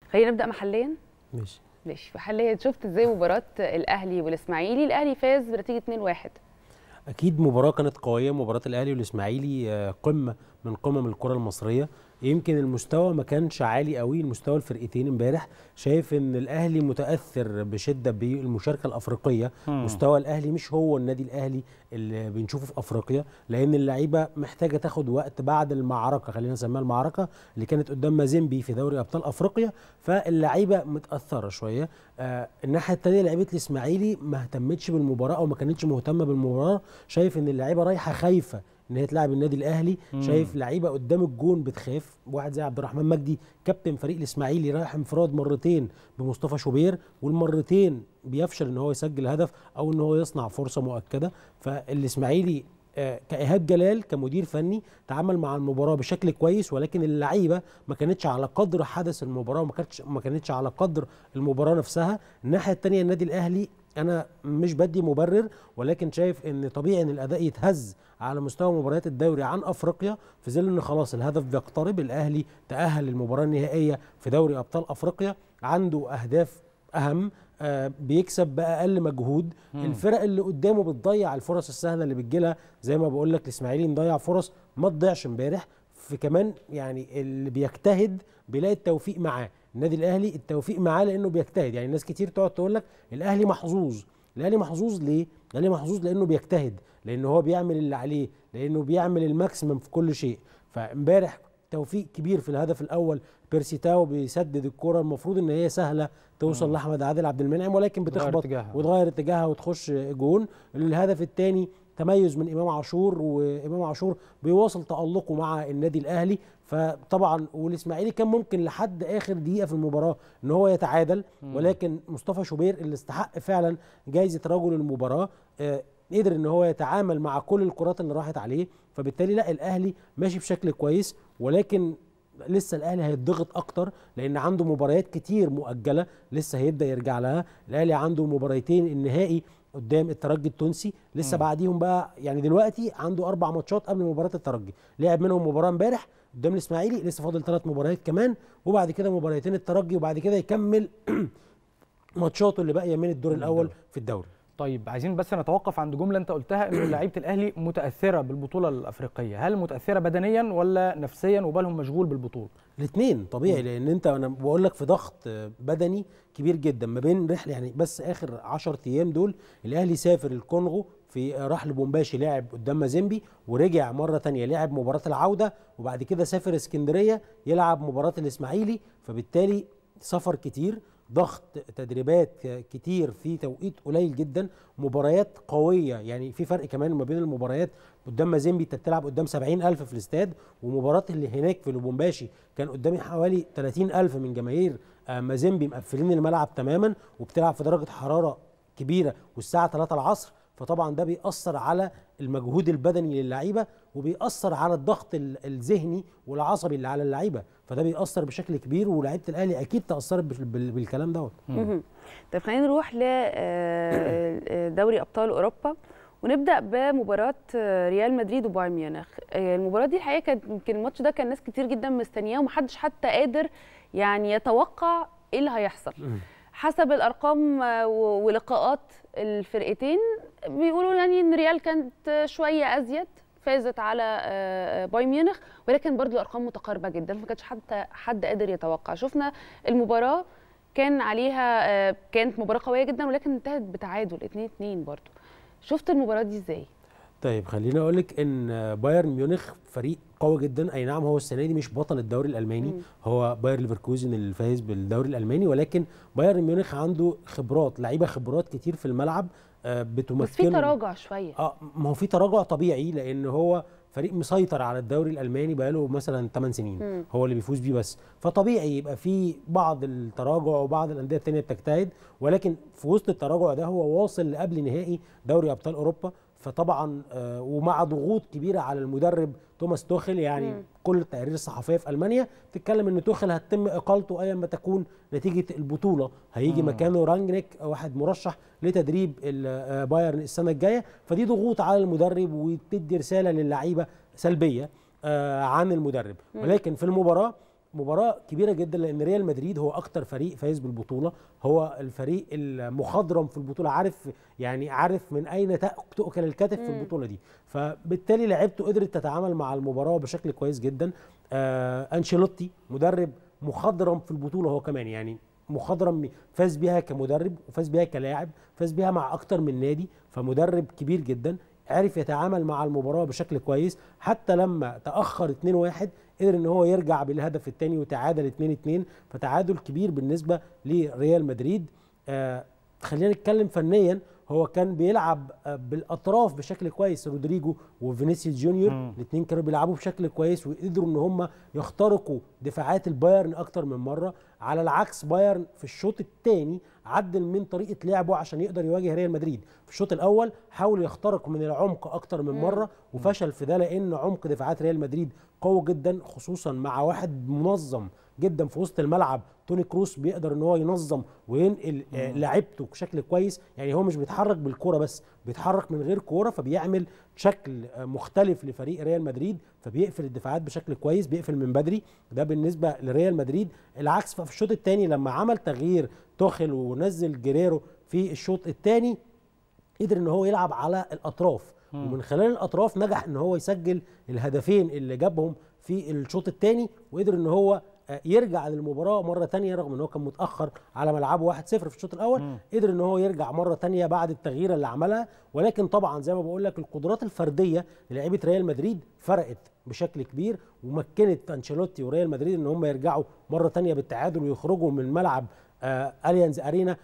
خلينا نبدا محليا ماشي ماشي محليا شفت ازاي مباراه الاهلي والاسماعيلي الاهلي فاز بنتيجه 2-1 اكيد مباراه كانت قويه مباراه الاهلي والاسماعيلي آه، قمه من قمم الكره المصريه يمكن المستوى ما كانش عالي قوي المستوى الفرقتين امبارح شايف ان الاهلي متاثر بشده بالمشاركه الافريقيه مم. مستوى الاهلي مش هو النادي الاهلي اللي بنشوفه في افريقيا لان اللعيبه محتاجه تاخد وقت بعد المعركه خلينا نسميها المعركه اللي كانت قدام مازيمبي في دوري ابطال افريقيا فاللعيبه متاثره شويه آه الناحيه الثانيه لعيبه الاسماعيلي ما اهتمتش بالمباراه او ما كانتش مهتمه بالمباراه شايف ان اللعيبه رايحه خايفه ان هي تلعب النادي الاهلي مم. شايف لعيبه قدام الجون بتخاف واحد زي عبد الرحمن مجدي كابتن فريق الاسماعيلي رايح انفراد مرتين بمصطفى شوبير والمرتين بيفشل ان هو يسجل هدف او ان هو يصنع فرصه مؤكده فالاسماعيلي آه، كايهاب جلال كمدير فني تعامل مع المباراه بشكل كويس ولكن اللعيبه ما كانتش على قدر حدث المباراه وما كانتش ما كانتش على قدر المباراه نفسها الناحيه الثانيه النادي الاهلي انا مش بدي مبرر ولكن شايف ان طبيعي ان الاداء يتهز على مستوى مباريات الدوري عن افريقيا في ظل ان خلاص الهدف بيقترب الاهلي تاهل للمباراه النهائيه في دوري ابطال افريقيا عنده اهداف اهم آه بيكسب باقل مجهود مم. الفرق اللي قدامه بتضيع الفرص السهله اللي بتجيلها زي ما بقول لك الاسماعيلي مضيع فرص ما تضيعش امبارح في كمان يعني اللي بيجتهد بيلاقي التوفيق معاه النادي الاهلي التوفيق معاه لانه بيجتهد يعني ناس كتير تقعد تقول لك الاهلي محظوظ الاهلي محظوظ ليه الاهلي محظوظ لانه بيجتهد لان هو بيعمل اللي عليه لانه بيعمل الماكسيمم في كل شيء فامبارح توفيق كبير في الهدف الاول بيرسي تاو بيسدد الكره المفروض ان هي سهله توصل لاحمد عادل عبد المنعم ولكن بتغير بتخبط اتجاهها. وتغير اتجاهها وتخش جون الهدف الثاني تميز من امام عاشور وامام عاشور بيواصل تالقه مع النادي الاهلي فطبعا والاسماعيلي كان ممكن لحد اخر دقيقه في المباراه ان هو يتعادل ولكن مصطفى شوبير اللي استحق فعلا جائزه رجل المباراه آه، قدر ان هو يتعامل مع كل الكرات اللي راحت عليه فبالتالي لا الاهلي ماشي بشكل كويس ولكن لسه الاهلي هيتضغط اكتر لان عنده مباريات كتير مؤجله لسه هيبدا يرجع لها الاهلي عنده مباريتين النهائي قدام الترجي التونسي لسه مم. بعديهم بقى يعني دلوقتي عنده اربع ماتشات قبل مباراه الترجي لعب منهم مباراه امبارح قدام الاسماعيلي لسه فاضل ثلاث مباريات كمان وبعد كده مباريتين الترجي وبعد كده يكمل ماتشاته اللي باقيه من الدور الاول في الدوري طيب عايزين بس نتوقف عند جمله انت قلتها انه لعيبه الاهلي متاثره بالبطوله الافريقيه هل متاثره بدنيا ولا نفسيا وبالهم مشغول بالبطوله الاثنين طبيعي لان انت انا بقول لك في ضغط بدني كبير جدا ما بين رحله يعني بس اخر 10 ايام دول الاهلي سافر الكونغو في راح لبومباشي لعب قدام مازيمبي ورجع مره تانية لعب مباراه العوده وبعد كده سافر اسكندريه يلعب مباراه الاسماعيلي فبالتالي سفر كتير ضغط تدريبات كتير في توقيت قليل جدا مباريات قويه يعني في فرق كمان ما بين المباريات قدام مازيمبي انت بتلعب قدام 70000 في الاستاد ومباراه اللي هناك في لوبومباشي كان قدامي حوالي 30000 من جماهير آه، مازيمبي مقفلين الملعب تماما وبتلعب في درجه حراره كبيره والساعه 3 العصر فطبعا ده بيأثر على المجهود البدني للعيبه وبيأثر على الضغط ال- الذهني والعصبي اللي على اللعيبه فده بيأثر بشكل كبير ولاعيبه الاهلي اكيد تأثرت بال- بال- بالكلام دوت مهم. طيب خلينا نروح لدوري ابطال اوروبا ونبدا بمباراه آه، ريال مدريد وبايرن ميونخ آه، المباراه دي الحقيقه كانت يمكن الماتش ده كان ناس كتير جدا مستنياه ومحدش حتى قادر يعني يتوقع ايه اللي هيحصل حسب الارقام آه، و- ولقاءات الفرقتين بيقولوا يعني ان ريال كانت شويه ازيد فازت على آه، بايرن ميونخ ولكن برضو الارقام متقاربه جدا ما كانش حتى حد قادر يتوقع شفنا المباراه كان عليها آه، كانت مباراه قويه جدا ولكن انتهت بتعادل 2 2 برضو شفت المباراه دي ازاي طيب خليني اقول لك ان بايرن ميونخ فريق قوي جدا اي نعم هو السنه دي مش بطل الدوري الالماني مم. هو باير ليفركوزن اللي فايز بالدوري الالماني ولكن بايرن ميونخ عنده خبرات لعيبه خبرات كتير في الملعب آه، بتمكنه بس في تراجع شويه اه ما هو في تراجع طبيعي لان هو فريق مسيطر على الدوري الالماني بقاله مثلا 8 سنين مم. هو اللي بيفوز بيه بس فطبيعي يبقى في بعض التراجع وبعض الانديه الثانيه بتجتهد ولكن في وسط التراجع ده هو واصل لقبل نهائي دوري ابطال اوروبا فطبعا آه ومع ضغوط كبيره على المدرب توماس توخل يعني مم. كل التقارير الصحفيه في المانيا بتتكلم ان توخل هتتم اقالته ايا ما تكون نتيجه البطوله هيجي مم. مكانه رانجنيك واحد مرشح لتدريب ال- آه، بايرن السنه الجايه فدي ضغوط على المدرب وتدي رساله للعيبه سلبيه آه، عن المدرب مم. ولكن في المباراه مباراه كبيره جدا لان ريال مدريد هو اكتر فريق فايز بالبطوله هو الفريق المخضرم في البطوله عارف يعني عارف من اين تأ- تؤكل الكتف في البطوله دي فبالتالي لعيبته قدرت تتعامل مع المباراه بشكل كويس جدا آه انشيلوتي مدرب مخضرم في البطوله هو كمان يعني مخضرم فاز بيها كمدرب وفاز بيها كلاعب فاز بيها مع اكتر من نادي فمدرب كبير جدا عرف يتعامل مع المباراه بشكل كويس حتى لما تاخر 2-1 قدر ان هو يرجع بالهدف الثاني وتعادل 2-2 فتعادل كبير بالنسبه لريال مدريد آه خلينا نتكلم فنيا هو كان بيلعب آه، بالاطراف بشكل كويس رودريجو وفينيسيوس جونيور مم. الاثنين كانوا بيلعبوا بشكل كويس وقدروا ان هم يخترقوا دفاعات البايرن اكتر من مره على العكس بايرن في الشوط الثاني عدل من طريقه لعبه عشان يقدر يواجه ريال مدريد في الشوط الاول حاول يخترق من العمق اكتر من مره وفشل في ده لان عمق دفاعات ريال مدريد قوي جدا خصوصا مع واحد منظم جدا في وسط الملعب توني كروس بيقدر ان هو ينظم وينقل آه، لعيبته بشكل كويس يعني هو مش بيتحرك بالكوره بس بيتحرك من غير كوره فبيعمل شكل آه، مختلف لفريق ريال مدريد فبيقفل الدفاعات بشكل كويس بيقفل من بدري ده بالنسبه لريال مدريد العكس في الشوط الثاني لما عمل تغيير توخل ونزل جيريرو في الشوط الثاني قدر ان هو يلعب على الاطراف ومن خلال الاطراف نجح ان هو يسجل الهدفين اللي جابهم في الشوط الثاني وقدر ان هو آه، يرجع للمباراه مره تانية رغم ان هو كان متاخر على ملعبه 1-0 في الشوط الاول قدر ان هو يرجع مره تانية بعد التغيير اللي عملها ولكن طبعا زي ما بقول لك القدرات الفرديه للاعيبه ريال مدريد فرقت بشكل كبير ومكنت انشيلوتي وريال مدريد ان هم يرجعوا مره تانية بالتعادل ويخرجوا من ملعب آه اليانز ارينا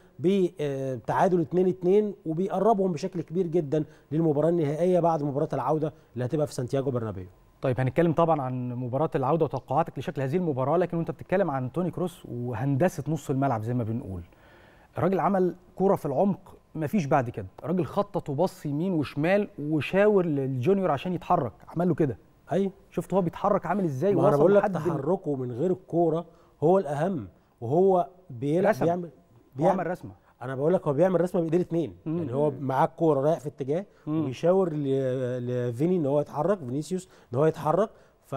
بتعادل 2-2 وبيقربهم بشكل كبير جدا للمباراه النهائيه بعد مباراه العوده اللي هتبقى في سانتياغو برنابيو طيب هنتكلم طبعا عن مباراه العوده وتوقعاتك لشكل هذه المباراه لكن وانت بتتكلم عن توني كروس وهندسه نص الملعب زي ما بنقول الراجل عمل كوره في العمق مفيش بعد كده الراجل خطط وبص يمين وشمال وشاور للجونيور عشان يتحرك عمل له كده ايوه شفت هو بيتحرك عامل ازاي ما انا وصل بقول لك لحد ال- تحركه من غير الكوره هو الاهم وهو بيلعب رسم. بيعمل هو عمل رسمه انا بقول لك هو بيعمل رسمه بايديه الاثنين يعني هو معاه الكوره رايح في اتجاه وبيشاور ل- لفيني ان هو يتحرك فينيسيوس ان هو يتحرك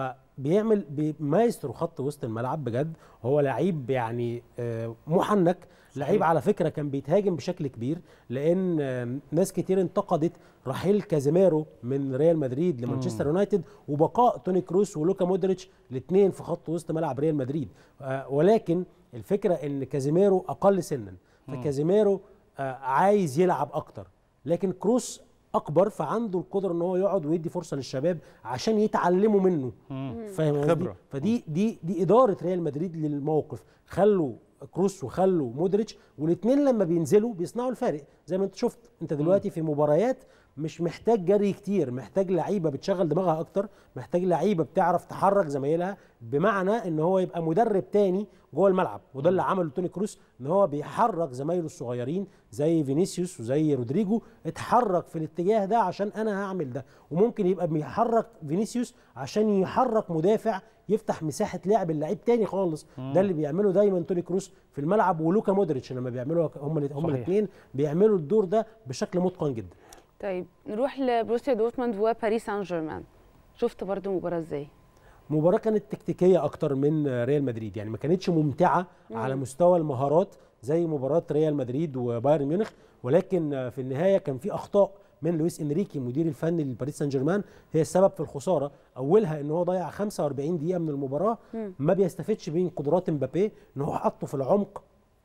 فبيعمل بي- مايسترو خط وسط الملعب بجد هو لعيب يعني آه، محنك لعيب على فكره كان بيتهاجم بشكل كبير لان آه، ناس كتير انتقدت رحيل كازيميرو من ريال مدريد لمانشستر يونايتد وبقاء توني كروس ولوكا مودريتش الاثنين في خط وسط ملعب ريال مدريد آه، ولكن الفكره ان كازيميرو اقل سنا فكازيميرو آه، عايز يلعب اكتر لكن كروس اكبر فعنده القدره ان هو يقعد ويدي فرصه للشباب عشان يتعلموا منه فاهم قصدي؟ خبرة. فدي دي دي اداره ريال مدريد للموقف خلوا كروس وخلوا مودريتش والاثنين لما بينزلوا بيصنعوا الفارق زي ما انت شفت انت دلوقتي في مباريات مش محتاج جري كتير محتاج لعيبه بتشغل دماغها اكتر محتاج لعيبه بتعرف تحرك زمايلها بمعنى ان هو يبقى مدرب تاني جوه الملعب وده اللي عمله توني كروس ان هو بيحرك زمايله الصغيرين زي فينيسيوس وزي رودريجو اتحرك في الاتجاه ده عشان انا هعمل ده وممكن يبقى بيحرك فينيسيوس عشان يحرك مدافع يفتح مساحه لعب اللعيب تاني خالص ده اللي بيعمله دايما توني كروس في الملعب ولوكا مودريتش لما بيعملوا هم هم صحيح. الاثنين بيعملوا الدور ده بشكل متقن جدا طيب نروح لبروسيا دورتموند وباريس سان جيرمان شفت برضو المباراه ازاي مباراة كانت تكتيكية أكتر من ريال مدريد يعني ما كانتش ممتعة على مستوى المهارات زي مباراة ريال مدريد وبايرن ميونخ ولكن في النهاية كان في أخطاء من لويس انريكي المدير الفني لباريس سان جيرمان هي السبب في الخسارة أولها إن هو ضيع 45 دقيقة من المباراة ما بيستفدش من قدرات مبابي إن هو حطه في العمق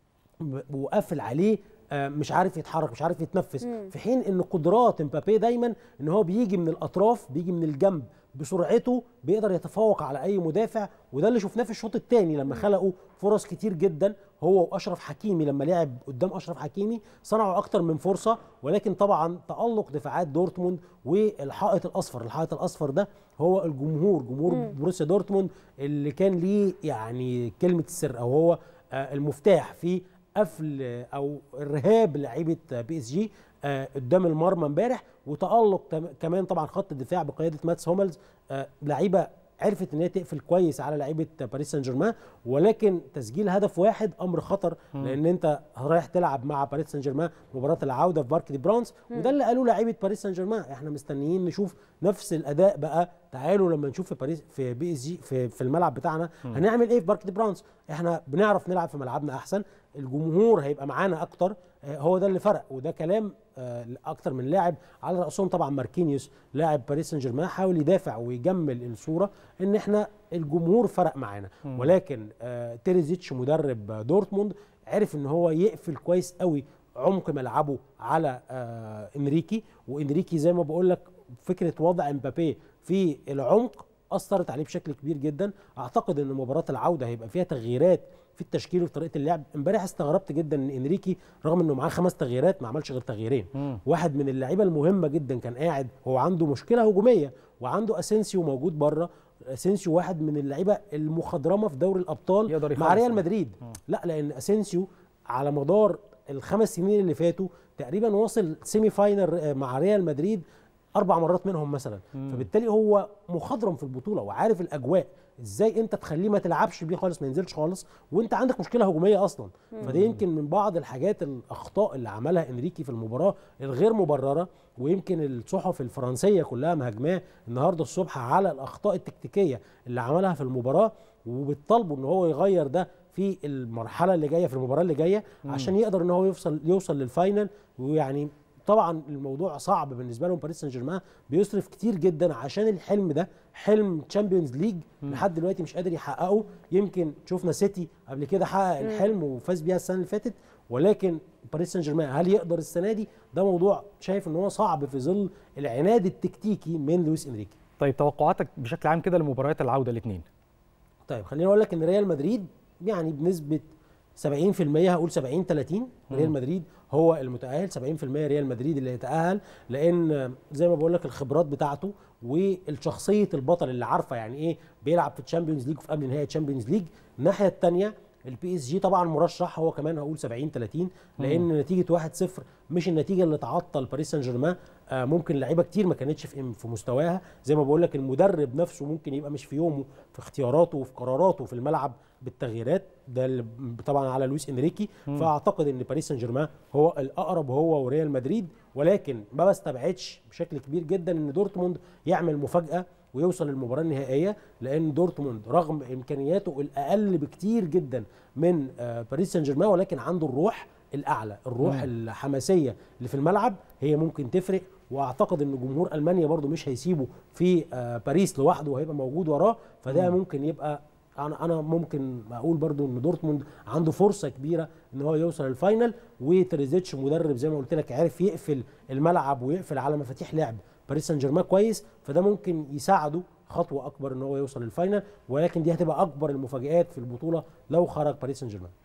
وقافل عليه آه، مش عارف يتحرك مش عارف يتنفس في حين ان قدرات مبابي دايما ان هو بيجي من الاطراف بيجي من الجنب بسرعته بيقدر يتفوق على اي مدافع وده اللي شفناه في الشوط الثاني لما خلقوا فرص كتير جدا هو واشرف حكيمي لما لعب قدام اشرف حكيمي صنعوا اكتر من فرصه ولكن طبعا تالق دفاعات دورتموند والحائط الاصفر الحائط الاصفر ده هو الجمهور جمهور بروسيا دورتموند اللي كان ليه يعني كلمه السر او هو آه، المفتاح في قفل او ارهاب لعيبه بي اس جي آه، قدام المرمى امبارح وتالق تم- كمان طبعا خط الدفاع بقياده ماتس هوملز آه، لعيبه عرفت ان هي تقفل كويس على لعيبه باريس سان جيرمان ولكن تسجيل هدف واحد امر خطر لان انت رايح تلعب مع باريس سان جيرمان مباراه العوده في بارك دي برانس وده اللي قالوه لعيبه باريس سان جيرمان احنا مستنيين نشوف نفس الاداء بقى تعالوا لما نشوف في باريس في بي اس جي في, في الملعب بتاعنا هنعمل ايه في بارك دي برانس احنا بنعرف نلعب في ملعبنا احسن الجمهور هيبقى معانا اكتر آه، هو ده اللي فرق وده كلام آه، اكتر من لاعب على راسهم طبعا ماركينيوس لاعب باريس سان جيرمان حاول يدافع ويجمل الصوره ان احنا الجمهور فرق معانا ولكن آه، تيريزيتش مدرب دورتموند عرف ان هو يقفل كويس قوي عمق ملعبه على آه انريكي وانريكي زي ما بقول لك فكره وضع امبابي في العمق اثرت عليه بشكل كبير جدا اعتقد ان مباراه العوده هيبقى فيها تغييرات في التشكيل وفي طريقه اللعب امبارح استغربت جدا ان انريكي رغم انه معاه خمس تغييرات ما عملش غير تغييرين مم. واحد من اللعيبه المهمه جدا كان قاعد هو عنده مشكله هجوميه وعنده اسينسيو موجود بره اسينسيو واحد من اللعيبه المخضرمه في دوري الابطال يقدر مع يخلص ريال يعني. مدريد لا لان اسينسيو على مدار الخمس سنين اللي فاتوا تقريبا وصل سيمي فاينل آه، مع ريال مدريد اربع مرات منهم مثلا فبالتالي هو مخضرم في البطوله وعارف الاجواء ازاي انت تخليه ما تلعبش بيه خالص ما ينزلش خالص وانت عندك مشكله هجوميه اصلا فده يمكن من بعض الحاجات الاخطاء اللي عملها انريكي في المباراه الغير مبرره ويمكن الصحف الفرنسيه كلها مهاجماه النهارده الصبح على الاخطاء التكتيكيه اللي عملها في المباراه وبتطالبه ان هو يغير ده في المرحله اللي جايه في المباراه اللي جايه عشان يقدر ان هو يوصل يوصل للفاينل ويعني طبعا الموضوع صعب بالنسبه لهم باريس سان جيرمان بيصرف كتير جدا عشان الحلم ده حلم تشامبيونز ليج لحد دلوقتي مش قادر يحققه يمكن شفنا سيتي قبل كده حقق الحلم وفاز بيها السنه اللي فاتت ولكن باريس سان جيرمان هل يقدر السنه دي ده موضوع شايف ان هو صعب في ظل العناد التكتيكي من لويس انريكي طيب توقعاتك بشكل عام كده لمباريات العوده الاثنين طيب خليني اقول لك ان ريال مدريد يعني بنسبه 70% هقول 70 30 ريال مدريد هو المتاهل 70% ريال مدريد اللي يتاهل لان زي ما بقول لك الخبرات بتاعته والشخصيه البطل اللي عارفه يعني ايه بيلعب في الشامبيونز ليج وفي قبل نهائي الشامبيونز ليج الناحيه الثانيه البي اس جي طبعا مرشح هو كمان هقول 70 30 لان نتيجه 1-0 مش النتيجه اللي تعطل باريس سان جيرمان آه ممكن لعيبه كتير ما كانتش في في مستواها زي ما بقول لك المدرب نفسه ممكن يبقى مش في يومه في اختياراته وفي قراراته في الملعب بالتغييرات ده اللي طبعا على لويس انريكي فاعتقد ان باريس سان جيرمان هو الاقرب هو وريال مدريد ولكن ما بستبعدش بشكل كبير جدا ان دورتموند يعمل مفاجاه ويوصل للمباراه النهائيه لان دورتموند رغم امكانياته الاقل بكتير جدا من آه، باريس سان جيرمان ولكن عنده الروح الاعلى الروح مم. الحماسيه اللي في الملعب هي ممكن تفرق واعتقد ان جمهور المانيا برضو مش هيسيبه في آه، باريس لوحده وهيبقى موجود وراه فده ممكن يبقى انا انا ممكن اقول برضو ان دورتموند عنده فرصه كبيره ان هو يوصل الفاينل وتريزيتش مدرب زي ما قلت لك عارف يقفل الملعب ويقفل على مفاتيح لعب باريس سان جيرمان كويس فده ممكن يساعده خطوه اكبر ان هو يوصل الفاينل ولكن دي هتبقى اكبر المفاجآت في البطوله لو خرج باريس سان جيرمان